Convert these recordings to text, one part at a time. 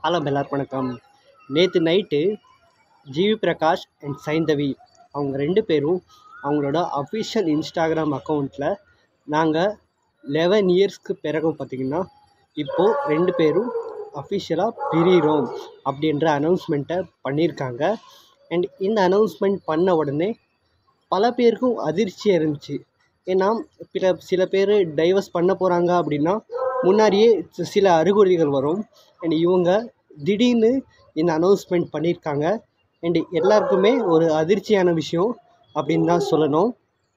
hello எல்லாருக்கும் வணக்கம் நேற்று night GV Prakash and Saindhavi அவங்க ரெண்டு பேரும் அவங்களோட அஃபிஷியல் இன்ஸ்டாகிராம் அக்கௌண்ட்டில் நாங்கள் லெவன் இயர்ஸ்க்கு பிறகு பார்த்திங்கன்னா இப்போது ரெண்டு பேரும் அஃபிஷியலாக பிரிகிறோம் அப்படின்ற அனௌன்ஸ்மெண்ட்டை பண்ணியிருக்காங்க அண்ட் இந்த அனௌன்ஸ்மெண்ட் பண்ண உடனே பல பேருக்கும் அதிர்ச்சியாக இருந்துச்சு ஏன்னா பிற சில பேர் டைவர்ஸ் பண்ண போகிறாங்க அப்படின்னா முன்னாடியே சி- சில அறிகுறிகள் வரும் அண்ட் இவங்க திடீர்னு இந்த அனௌன்ஸ்மெண்ட் பண்ணியிருக்காங்க அண்ட் எல்லாருக்குமே ஒரு அதிர்ச்சியான விஷயம் அப்படின்னு தான் சொல்லணும்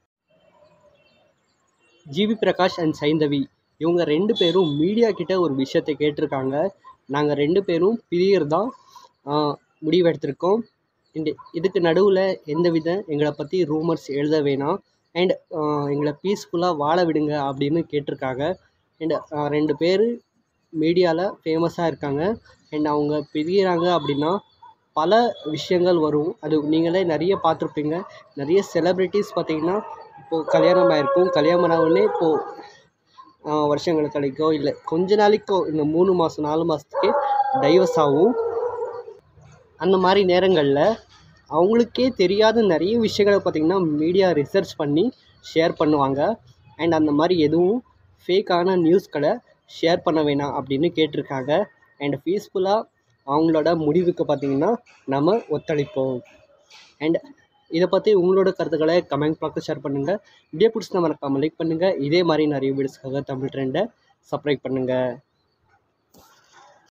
ஜிவி பிரகாஷ் அண்ட் சைந்தவி இவங்க ரெண்டு பேரும் மீடியா கிட்ட ஒரு விஷயத்தை கேட்டிருக்காங்க நாங்கள் ரெண்டு பேரும் பிரியறதா முடிவெடுத்திருக்கோம் அண்ட் இதுக்கு நடுவில் எந்தவித எங்களை பற்றி ரூமர்ஸ் எழுத வேணாம் அண்ட் எங்களை பீஸ்ஃபுல்லாக வாழ விடுங்க அப்படின்னு கேட்டிருக்காங்க அண்ட் ரெண்டு பேர் மீடியாவில் ஃபேமஸாக இருக்காங்க அண்ட் அவங்க பிரிகிறாங்க அப்படின்னா பல விஷயங்கள் வரும் அது நீங்களே நிறைய பார்த்துருப்பீங்க நிறைய செலிப்ரிட்டிஸ் பார்த்தீங்கன்னா இப்போது கல்யாணம் ஆயிருக்கும் கல்யாணம் ஆனவுடனே இப்போது வருஷங்கள் கிடைக்கோ இல்லை கொஞ்ச நாளைக்கோ இந்த மூணு மாதம் நாலு மாதத்துக்கே டைவர்ஸ் ஆகும் அந்த மாதிரி நேரங்களில் அவங்களுக்கே தெரியாத நிறைய விஷயங்களை பார்த்திங்கன்னா மீடியா ரிசர்ச் பண்ணி ஷேர் பண்ணுவாங்க அண்ட் அந்த மாதிரி எதுவும் ஃபேக்கான நியூஸ்களை ஷேர் பண்ண வேணாம் அப்படின்னு கேட்டிருக்காங்க அண்ட் பீஸ்ஃபுல்லாக அவங்களோட முடிவுக்கு பார்த்திங்கன்னா நம்ம ஒத்துழைப்போம் அண்ட் இதை பற்றி உங்களோட கருத்துக்களை கமெண்ட் பாக்ஸில் ஷேர் பண்ணுங்கள் வீடியோ பிடிச்சி மறக்காமல் லைக் பண்ணுங்கள் இதே மாதிரி நிறைய வீடியோஸ்க்காக தமிழ் ட்ரெண்டை சப்ஸ்கிரைப் பண்ணுங்கள்